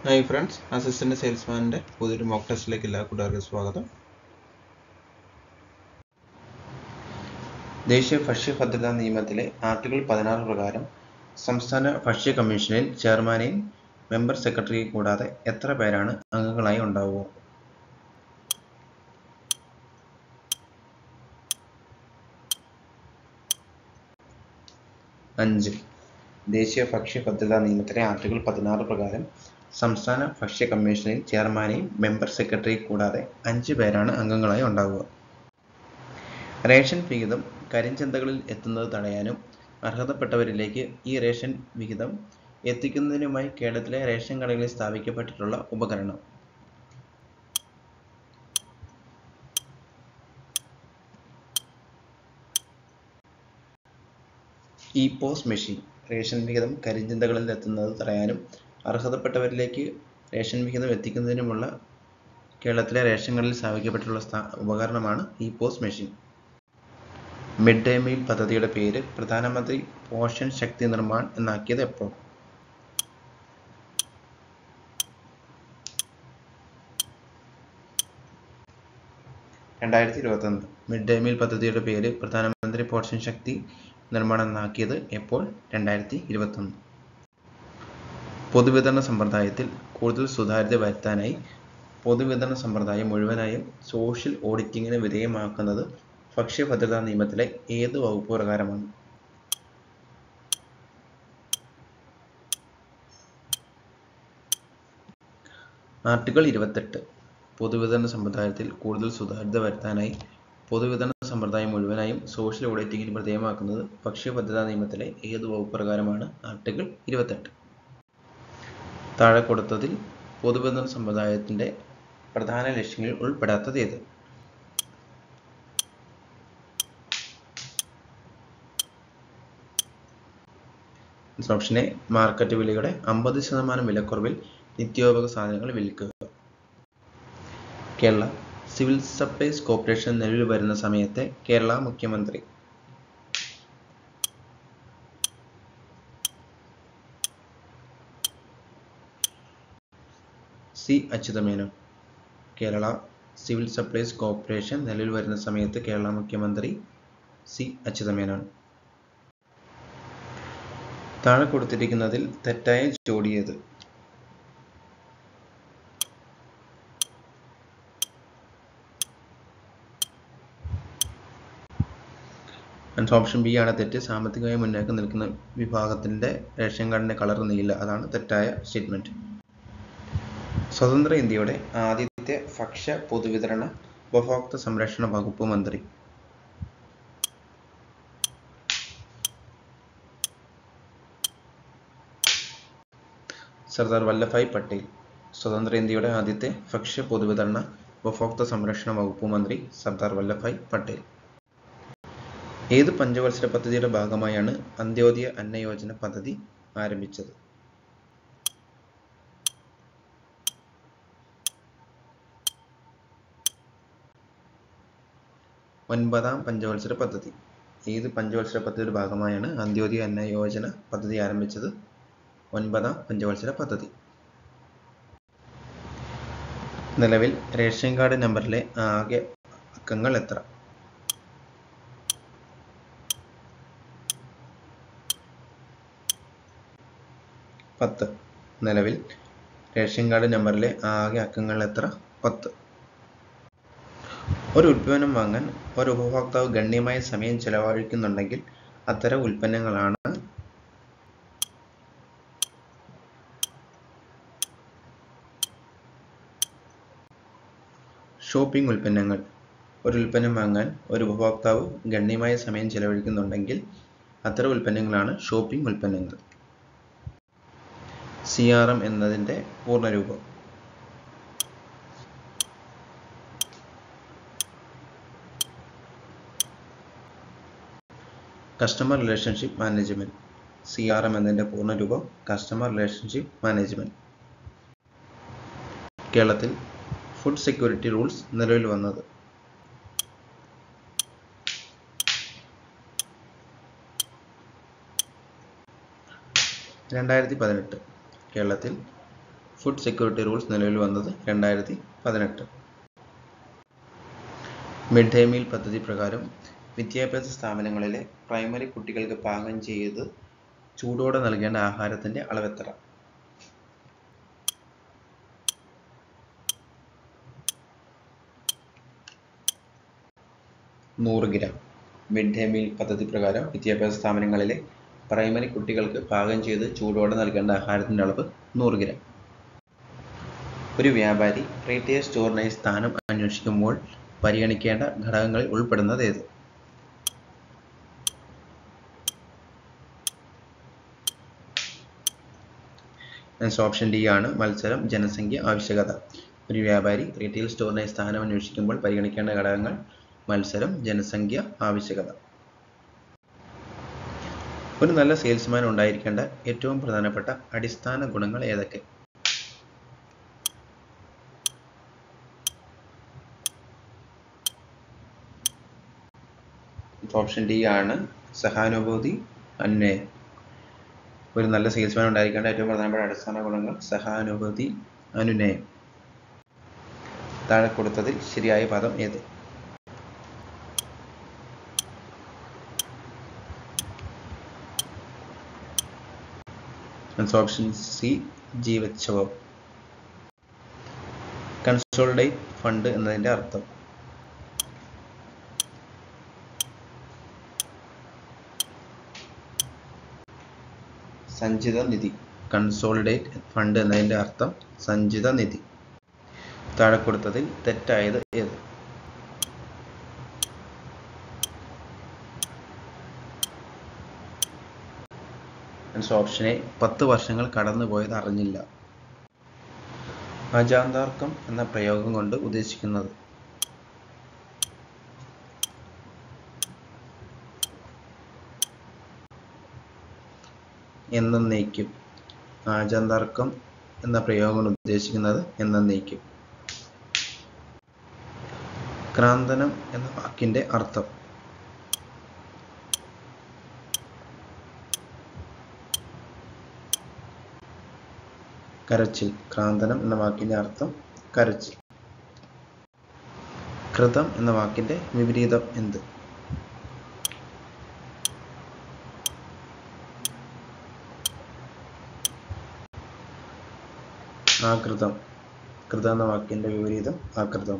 hi friends assistant സെയിൽസ്മാൻ്റെ പുതിയൊരു mock ടെസ്റ്റിലേക്ക് എല്ലാ കൂട്ടുകാർക്കും സ്വാഗതം ദേശീയ ഭക്ഷ്യ ഭദ്രതാ നിയമത്തിലെ ആർട്ടിക്കിൾ പതിനാറ് പ്രകാരം സംസ്ഥാന ഭക്ഷ്യ കമ്മീഷനിൽ ചെയർമാനെയും മെമ്പർ സെക്രട്ടറിയെയും കൂടാതെ എത്ര പേരാണ് അംഗങ്ങളായി ഉണ്ടാവുക അഞ്ച് ദേശീയ ഭക്ഷ്യ ഭദ്രതാ നിയമത്തിലെ ആർട്ടിക്കിൾ പതിനാറ് പ്രകാരം സംസ്ഥാന ഭക്ഷ്യ കമ്മീഷനിൽ ചെയർമാനെയും മെമ്പർ സെക്രട്ടറിയും കൂടാതെ അഞ്ച് പേരാണ് അംഗങ്ങളായി ഉണ്ടാവുക റേഷൻ വിഹിതം കരിഞ്ചന്തകളിൽ എത്തുന്നത് തടയാനും അർഹതപ്പെട്ടവരിലേക്ക് ഈ റേഷൻ വിഹിതം എത്തിക്കുന്നതിനുമായി കേരളത്തിലെ റേഷൻ കടകളിൽ സ്ഥാപിക്കപ്പെട്ടിട്ടുള്ള ഉപകരണം ഇ പോസ് മെഷീൻ റേഷൻ വിഹിതം കരിഞ്ചന്തകളിൽ എത്തുന്നത് തടയാനും അർഹതപ്പെട്ടവരിലേക്ക് റേഷൻ വിഹിതം എത്തിക്കുന്നതിനുമുള്ള കേരളത്തിലെ റേഷൻ കടയിൽ സ്ഥാപിക്കപ്പെട്ടിട്ടുള്ള ഉപകരണമാണ് E POS machine mid day meal പദ്ധതിയുടെ പേര് പ്രധാനമന്ത്രി പോഷൻ ശക്തി നിർമ്മാൺ എന്നാക്കിയത് എപ്പോൾ രണ്ടായിരത്തി ഇരുപത്തൊന്ന് മിഡ് ഡേ മീൽ പദ്ധതിയുടെ പേര് പ്രധാനമന്ത്രി പോഷൻ ശക്തി നിർമ്മാണം എന്നാക്കിയത് എപ്പോൾ രണ്ടായിരത്തി ഇരുപത്തൊന്ന് പൊതുവിതരണ സമ്പ്രദായത്തിൽ കൂടുതൽ സുതാര്യത വരുത്താനായി പൊതുവിതരണ സമ്പ്രദായം മുഴുവനായും സോഷ്യൽ ഓഡിറ്റിങ്ങിന് വിധേയമാക്കുന്നത് ഭക്ഷ്യഭദ്രതാ നിയമത്തിലെ ഏത് വകുപ്പ് പ്രകാരമാണ് ആർട്ടിക്കിൾ ഇരുപത്തെട്ട് പൊതുവിതരണ സമ്പ്രദായത്തിൽ കൂടുതൽ സുതാര്യത വരുത്താനായി പൊതുവിതരണ സമ്പ്രദായം മുഴുവനായും സോഷ്യൽ ഓഡിറ്റിങ്ങിന് വിധേയമാക്കുന്നത് ഭക്ഷ്യഭദ്രതാ നിയമത്തിലെ ഏത് വകുപ്പ് പ്രകാരമാണ് ആർട്ടിക്കിൾ ഇരുപത്തെട്ട് താഴെ കൊടുത്തതിൽ പൊതുവിതരണ സമ്പ്രദായത്തിന്റെ പ്രധാന ലക്ഷ്യങ്ങളിൽ ഉൾപ്പെടാത്തത് ഏത് ഓപ്ഷൻ എ മാർക്കറ്റ് വിലയുടെ അമ്പത് ശതമാനം വിലക്കുറവിൽ നിത്യോപയോഗ സാധനങ്ങൾ വിൽക്കുക കേരള സിവിൽ സപ്ലൈസ് കോർപ്പറേഷൻ നിലവിൽ വരുന്ന സമയത്തെ കേരള മുഖ്യമന്ത്രി C Achutha Menon Kerala civil supplies corporation നിലവിൽ വരുന്ന സമയത്ത് കേരള മുഖ്യമന്ത്രി സി അച്യുതമേനോൻ താഴെ കൊടുത്തിരിക്കുന്നതിൽ തെറ്റായ ജോഡി ഏത് ആൻസർ ഓപ്ഷൻ ബി ആണ് തെറ്റ് സാമ്പത്തികമായി മുന്നേക്കം നിൽക്കുന്ന വിഭാഗത്തിന്റെ റേഷൻ കാർഡിന്റെ കളർ നീല അതാണ് തെറ്റായ സ്റ്റേറ്റ്മെന്റ് സ്വതന്ത്ര ഇന്ത്യയുടെ ആദ്യത്തെ ഭക്ഷ്യ പൊതുവിതരണ ഉപഭോക്തൃ സംരക്ഷണ വകുപ്പ് മന്ത്രി സർദാർ വല്ലഭായ് പട്ടേൽ സ്വതന്ത്ര ഇന്ത്യയുടെ ആദ്യത്തെ ഭക്ഷ്യ പൊതുവിതരണ ഉപഭോക്തൃ സംരക്ഷണ വകുപ്പ് മന്ത്രി സർദാർ വല്ലഭായ് പട്ടേൽ ഏത് പഞ്ചവത്സര പദ്ധതിയുടെ ഭാഗമായാണ് അന്ത്യോദയ അന്ന യോജന പദ്ധതി ആരംഭിച്ചത് ഒൻപതാം പഞ്ചവത്സര പദ്ധതി ഏത് പഞ്ചവത്സര പദ്ധതിയുടെ ഭാഗമായാണ് അന്ത്യോദയ അന്ന യോജന പദ്ധതി ആരംഭിച്ചത് ഒൻപതാം പഞ്ചവത്സര പദ്ധതി നിലവിൽ റേഷൻ കാർഡ് നമ്പറിലെ ആകെ അക്കങ്ങൾ എത്ര പത്ത് നിലവിൽ റേഷൻ കാർഡ് നമ്പറിലെ ആകെ അക്കങ്ങൾ എത്ര പത്ത് ഒരു ഉൽപ്പന്നം വാങ്ങാൻ ഒരു ഉപഭോക്താവ് ഗണ്യമായ സമയം ചെലവഴിക്കുന്നുണ്ടെങ്കിൽ അത്തരം ഉൽപ്പന്നങ്ങളാണ് ഷോപ്പിംഗ് ഉൽപ്പന്നങ്ങൾ ഒരു ഉൽപ്പന്നം വാങ്ങാൻ ഒരു ഉപഭോക്താവ് ഗണ്യമായ സമയം ചെലവഴിക്കുന്നുണ്ടെങ്കിൽ അത്തരം ഉൽപ്പന്നങ്ങളാണ് ഷോപ്പിംഗ് ഉൽപ്പന്നങ്ങൾ സി ആർ എം എന്നതിൻ്റെ പൂർണ്ണരൂപം customer relationship management C R M എന്നതിൻ്റെ പൂർണ്ണരൂപം കസ്റ്റമർ റിലേഷൻഷിപ്പ് മാനേജ്മെന്റ് കേരളത്തിൽ ഫുഡ് സെക്യൂരിറ്റി റൂൾസ് നിലവിൽ വന്നത് രണ്ടായിരത്തി പതിനെട്ട് കേരളത്തിൽ ഫുഡ് സെക്യൂരിറ്റി റൂൾസ് നിലവിൽ വന്നത് രണ്ടായിരത്തി പതിനെട്ട് മിഡ് ഡേ മീൽ പദ്ധതി പ്രകാരം വിദ്യാഭ്യാസ സ്ഥാപനങ്ങളിലെ പ്രൈമറി കുട്ടികൾക്ക് പാകം ചെയ്ത് ചൂടോടെ നൽകേണ്ട ആഹാരത്തിന്റെ അളവെത്ര നൂറ് ഗ്രാം മിഡ് ഡേ മീൽ പദ്ധതി പ്രകാരം വിദ്യാഭ്യാസ സ്ഥാപനങ്ങളിലെ പ്രൈമറി കുട്ടികൾക്ക് പാകം ചെയ്ത് ചൂടോടെ നൽകേണ്ട ആഹാരത്തിന്റെ അളവ് നൂറ് ഗ്രാം ഒരു വ്യാപാരി റീറ്റെയിൽ സ്റ്റോറിനായി സ്ഥാനം അന്വേഷിക്കുമ്പോൾ പരിഗണിക്കേണ്ട ഘടകങ്ങളിൽ ഉൾപ്പെടുന്നത് ഏത് ആൻസർ ഓപ്ഷൻ ഡി ആണ് മത്സരം ജനസംഖ്യ ആവശ്യകത ഒരു വ്യാപാരി റീറ്റെയിൽ സ്റ്റോറിനായി സ്ഥാനം അന്വേഷിക്കുമ്പോൾ പരിഗണിക്കേണ്ട ഘടകങ്ങൾ മത്സരം ജനസംഖ്യ ആവശ്യകത ഒരു നല്ല സെയിൽസ്മാൻ ഉണ്ടായിരിക്കേണ്ട ഏറ്റവും പ്രധാനപ്പെട്ട അടിസ്ഥാന ഗുണങ്ങൾ ഏതൊക്കെ ഓപ്ഷൻ ഡി ആണ് സഹാനുഭൂതി അന്വയം ഒരു നല്ല സെയിൽസ്മാൻ ഉണ്ടായിരിക്കേണ്ട ഏറ്റവും പ്രധാനപ്പെട്ട അടിസ്ഥാന ഗുണങ്ങൾ സഹാനുഭൂതി അനുനയം താഴെ കൊടുത്തതിൽ ശരിയായ പദം ഏത് ഓപ്ഷൻ സി ജീവച്ഛവം കൺസോളിഡേറ്റ് ഫണ്ട് എന്നതിന്റെ അർത്ഥം സഞ്ചിത നിധി കൺസോളിഡേറ്റ് ഫണ്ട് എന്നതിന്റെ അർത്ഥം സഞ്ചിത നിധി താഴെ കൊടുത്തതിൽ തെറ്റായത് ഏത് ഓപ്ഷൻ എ പത്ത് വർഷങ്ങൾ കടന്നുപോയത് അറിഞ്ഞില്ല അജാന്താർക്കം എന്ന പ്രയോഗം കൊണ്ട് ഉദ്ദേശിക്കുന്നത് എന്നേക്കും ആജാന്തർക്കം എന്ന പ്രയോഗം കൊണ്ട് ഉദ്ദേശിക്കുന്നത് എന്നേക്കും ക്രാന്തനം എന്ന വാക്കിന്റെ അർത്ഥം കരച്ചിൽ ക്രാന്തനം എന്ന വാക്കിന്റെ അർത്ഥം കരച്ചിൽ കൃതം എന്ന വാക്കിന്റെ വിപരീതം എന്ത് ആകൃതം കൃതം എന്ന വാക്കിന്റെ വിപരീതം ആകൃതം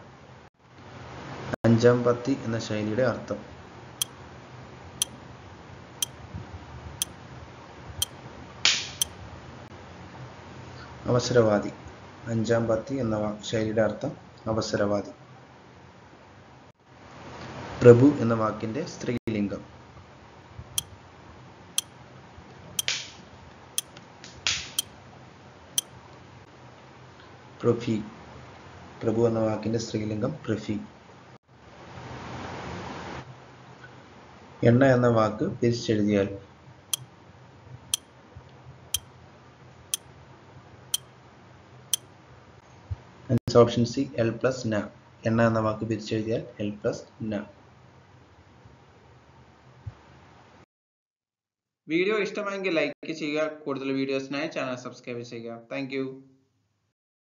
അഞ്ചാം പത്തി എന്ന ശൈലിയുടെ അർത്ഥം അവസരവാദി അഞ്ചാം പത്തി എന്ന ശൈലിയുടെ അർത്ഥം അവസരവാദി പ്രഭു എന്ന വാക്കിന്റെ സ്ത്രീലിംഗം പ്രഫി പ്രഭു എന്ന വാക്കിന്റെ സ്ത്രീലിംഗം പ്രഫി എണ്ണ എന്ന വാക്ക് പിരിച്ചെഴുതിയാൽ ഓപ്ഷൻ സി എൽ പ്ലസ് ന എണ്ണ എന്ന വാക്ക് പിരിച്ചെഴുതിയാൽ എൽ പ്ലസ് ന വീഡിയോ ഇഷ്ടമായെങ്കിൽ ലൈക്ക് ചെയ്യുക കൂടുതൽ വീഡിയോസിനായി ചാനൽ സബ്സ്ക്രൈബ് ചെയ്യുക താങ്ക്